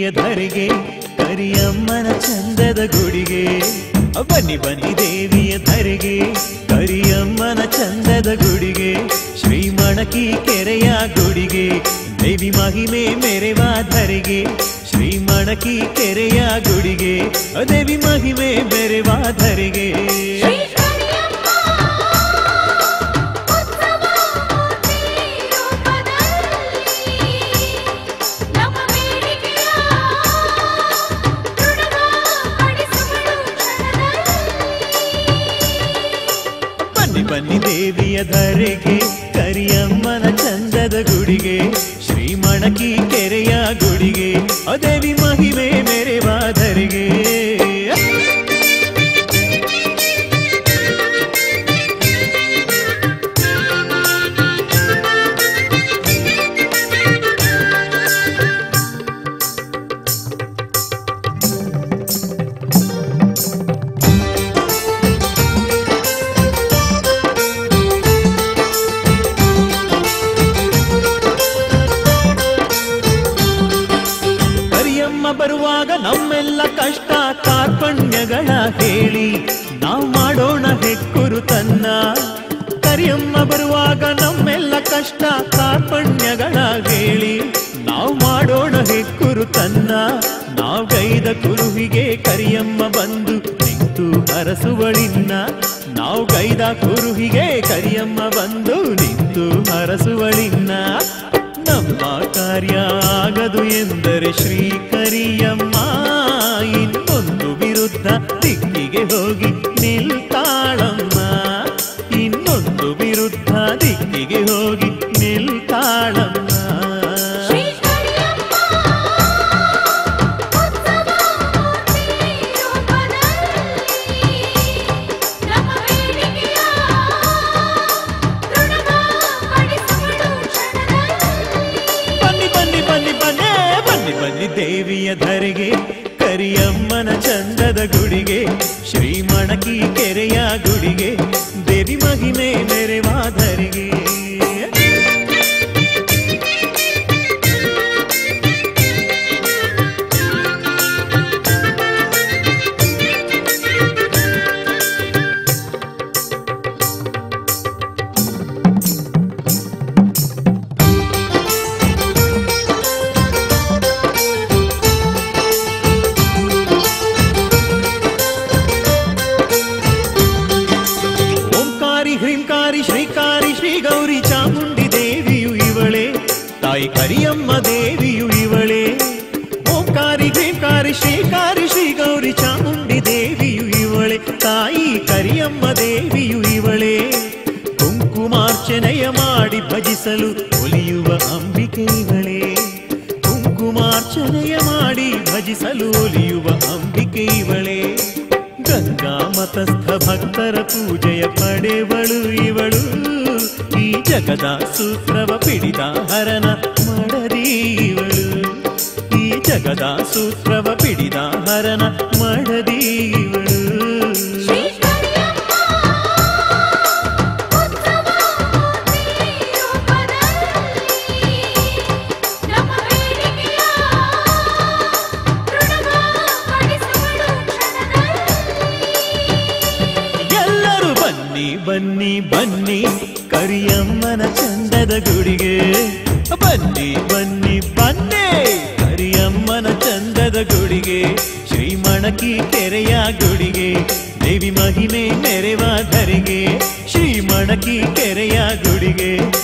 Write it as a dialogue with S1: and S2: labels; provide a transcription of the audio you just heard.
S1: ಧರೆಗೆ ಕರಿಯಮ್ಮನ ಚಂದದ ಗುಡಿಗೆ ಬನ್ನಿ ಬನ್ನಿ ದೇವಿಯ ಧರೆಗೆ ಕರಿಯಮ್ಮನ ಚಂದದ ಗುಡಿಗೆ ಶ್ರೀಮಣಕಿ ಕೆರೆಯ ಗುಡಿಗೆ ದೇವಿ ಮಹಿಮೆ ಮೆರೆವ ಧರೆಗೆ ಶ್ರೀಮಣಕಿ ಕೆರೆಯ ಗುಡಿಗೆ ದೇವಿ ಮಹಿಮೆ ಮೆರೆವ ಧರೆಗೆ
S2: ಶ್ರೀ ಕರಿಯಮ್ಮ ಉತ್ಸವ ಮೂರ್ತಿ ರೂಪದಲ್ಲಿ ನಮ್ಮ ಬೇಡಿಕೆಯ ದೃಢಪಡಿಸುವಳು ಕ್ಷಣದಲ್ಲಿ
S1: ಬನ್ನಿ ಬನ್ನಿ ದೇವಿಯ ಧರೆಗೆ ಕರಿಯಮ್ಮನ ಚಂದದ ಗುಡಿಗೆ ಶ್ರೀಮಣಕಿ ಕೆರೆಯ ಗುಡಿಗೆ ಅದೇವಿ ಮಹಿಮೆ ಮೆರೆವ ಧರೆಗೆ ಕರಿಯಮ್ಮ ಬರುವಾಗ ನಮ್ಮೆಲ್ಲ ಕಷ್ಟ ಕಾರ್ಪಣ್ಯಗಳ ಹೇಳಿ ನಾವು ಮಾಡೋಣ ಹೆಕ್ಕುರು ತನ್ನ ಕರಿಯಮ್ಮ ಬರುವಾಗ ನಮ್ಮೆಲ್ಲ ಕಷ್ಟ ಕಾರ್ಪಣ್ಯಗಳ ಹೇಳಿ ನಾವು ಮಾಡೋಣ ಹೆಕ್ಕುರು ತನ್ನ ನಾವು ಗೈದ ಕುರುಹಿಗೆ ಕರಿಯಮ್ಮ ಬಂದು ನಿಂತು ಹರಸುವಳಿನ್ನ ನಾವು ಗೈದ ಕುರುಹಿಗೆ ಕರಿಯಮ್ಮ ಬಂದು ನಿಂತು ಹರಸುವಳಿನ್ನ ನಮ್ಮ ಕಾರ್ಯ ಆಗದು ಎಂದರೆ ಶ್ರೀ ಕರಿಯಮ್ಮ ಇನ್ನೊಂದು ವಿರುದ್ಧ ದಿಕ್ಕಿಗೆ ಹೋಗಿ ನಿಲ್ತಾಳಮ್ಮ ಇನ್ನೊಂದು ವಿರುದ್ಧ ದಿಕ್ಕಿಗೆ ಹೋಗಿ ನಿಲ್ತಾಳಮ್ಮ
S2: ಶ್ರೀ ಕರಿಯಮ್ಮ ಉತ್ಸವ ಮೂರ್ತಿ ರೂಪದಲ್ಲಿ ನಮ್ಮ ಬೇಡಿಕೆಯ ದೃಢಪಡಿಸುವಳು ಕ್ಷಣದಲ್ಲಿ
S1: ಬನ್ನಿ ಬನ್ನಿ ಬನ್ನಿ ಬನ್ನಿ ಬನ್ನಿ ಬನ್ನಿ ದೇವಿಯ ಧರೆಗೆ ಕರಿಯಮ್ಮನ ಚಂದದ ಗುಡಿಗೆ ಶ್ರೀಮಣಕಿ ಕೆರೆಯ ಗುಡಿಗೆ ದೇವಿ ಮಹಿಮೆ ಮೆರೆವ ಧರೆಗೆ ಓಂಕಾರಿ ಹ್ರೀಂಕಾರಿ ಶ್ರೀಕಾರಿ ಶ್ರೀ ಗೌರಿ ಚಾಮುಂಡಿ ದೇವಿಯು ಇವಳೆ ತಾಯಿ ಕರಿಯಮ್ಮ ದೇವಿಯು ಇವಳೆ ಓಂಕಾರಿ ಹ್ರೀಂಕಾರಿ ಶ್ರೀಕಾರಿ ಶ್ರೀ ಗೌರಿ ಚಾಮುಂಡಿ ದೇವಿಯು ಇವಳೆ ತಾಯಿ ಕರಿಯಮ್ಮ ದೇವಿಯು ಇವಳೆ ಕುಂಕುಮಾರ್ಚನೆಯ ಮಾಡಿ ಭಜಿಸಲು ಒಲಿಯುವ ಅಂಬಿಕೆ ಇವಳೆ ಕುಂಕುಮಾರ್ಚನೆಯ ಮಾಡಿ ಭಜಿಸಲು ಒಲಿಯುವ ಅಂಬಿಕೆ ಇವಳೆ ಗಂಗಾ ಮತಸ್ಥ ಭಕ್ತರ ಪೂಜೆಯ ಪಡೆವಳು ಇವಳು ಈ ಜಗದ ಸೂತ್ರವ ಪಿಡಿದ ಹರನ ಮಡದಿ ಇವಳು ಈ ಜಗದ ಸೂತ್ರವ ಪಿಡಿದ ಹರನ ಮಡದಿ ಇವಳು
S2: ಶ್ರೀ ಕರಿಯಮ್ಮ ಉತ್ಸವ ಮೂರ್ತಿ ರೂಪದಲ್ಲಿ ನಮ್ಮ ಬೇಡಿಕೆಯ ದೃಢಪಡಿಸುವಳು ಕ್ಷಣದಲ್ಲಿ
S1: ಎಲ್ಲರೂ ಬನ್ನಿ ಬನ್ನಿ ಬನ್ನಿ ಕರಿಯಮ್ಮನ ಚಂದದ ಗುಡಿಗೆ ಬನ್ನಿ ಬನ್ನಿ ಬನ್ನಿ ಕರಿಯಮ್ಮನ ಚಂದದ ಗುಡಿಗೆ ಶ್ರೀಮಣಕಿ ಕೆರೆಯ ಗುಡಿಗೆ ದೇವಿ ಮಹಿಮೆ ಮೆರೆವ ಧರೆಗೆ ಶ್ರೀಮಣಕಿ ಕೆರೆಯ ಗುಡಿಗೆ